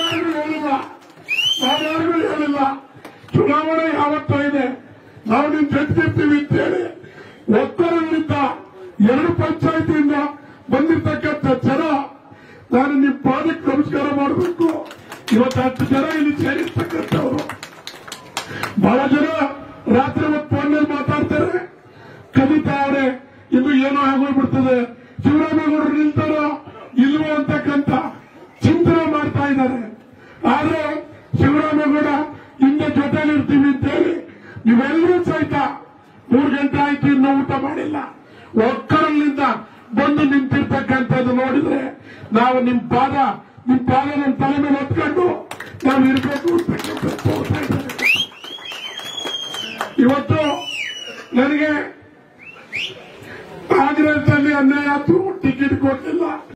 ಯಾರಿಗೂ ಹೇಳಿಲ್ಲ ಯಾರ್ಯಾರಿಗೂ ಹೇಳಿಲ್ಲ ಚುನಾವಣೆ ಯಾವತ್ತೋ ಇದೆ ನಾವು ನಿಮ್ ಜೊತೆಗಿರ್ತೀವಿ ಅಂತೇಳಿ ಒತ್ತರದಿಂದ ಎರಡು ಪಂಚಾಯತಿಯಿಂದ ಬಂದಿರ್ತಕ್ಕಂಥ ಜನ ನಾನು ನಿಮ್ ಪಾದಕ್ಕೆ ನಮಸ್ಕಾರ ಮಾಡಬೇಕು ಇವತ್ತು ಹತ್ತು ಜನ ಇಲ್ಲಿ ಸೇರಿರ್ತಕ್ಕಂಥವ್ರು ಬಹಳ ಜನ ರಾತ್ರಿ ಹೊತ್ತು ಫೋನ್ನಲ್ಲಿ ಮಾತಾಡ್ತಾರೆ ಕವಿತಾವ್ರೆ ಇನ್ನು ಏನೋ ಆಗೋಗ್ಬಿಡ್ತದೆ ಶಿವರಾಮೇಗೌಡರು ನಿಲ್ತಾರೋ ಇಲ್ವೋ ಅಂತಕ್ಕಂಥ ಚಿಂತನೆ ಮಾಡ್ತಾ ಇದ್ದಾರೆ ಆದ್ರೆ ಶಿವರಾಮೇಗೌಡ ಹಿಂದೆ ಜೊತೆಲಿ ಇರ್ತೀವಿ ಅಂತೇಳಿ ನೀವೆಲ್ಲರೂ ಸಹಿತ ಮೂರು ಗಂಟೆ ಆಯ್ತು ಇನ್ನೂ ಊಟ ಮಾಡಿಲ್ಲ ಒಕ್ಕರಲ್ಲಿಂದ ಬಂದು ನಿಂತಿರ್ತಕ್ಕಂಥದ್ದು ನೋಡಿದ್ರೆ ನಾವು ನಿಮ್ ಪಾದ ನಿಮ್ ಪಾದ ನಮ್ಮ ತಲೆ ಮೇಲೆ ಹೊತ್ಕೊಂಡು ನಾವು ಇರಬೇಕು ಅಂತಕ್ಕಂಥದ್ದು ತೋರ್ತಾ ಇದ್ದಾರೆ ಇವತ್ತು ನನಗೆ ಕಾಂಗ್ರೆಸ್ ಅಲ್ಲಿ ಅನ್ಯಾಯ ಆಯ್ತು ಟಿಕೆಟ್ ಕೊಟ್ಟಿಲ್ಲ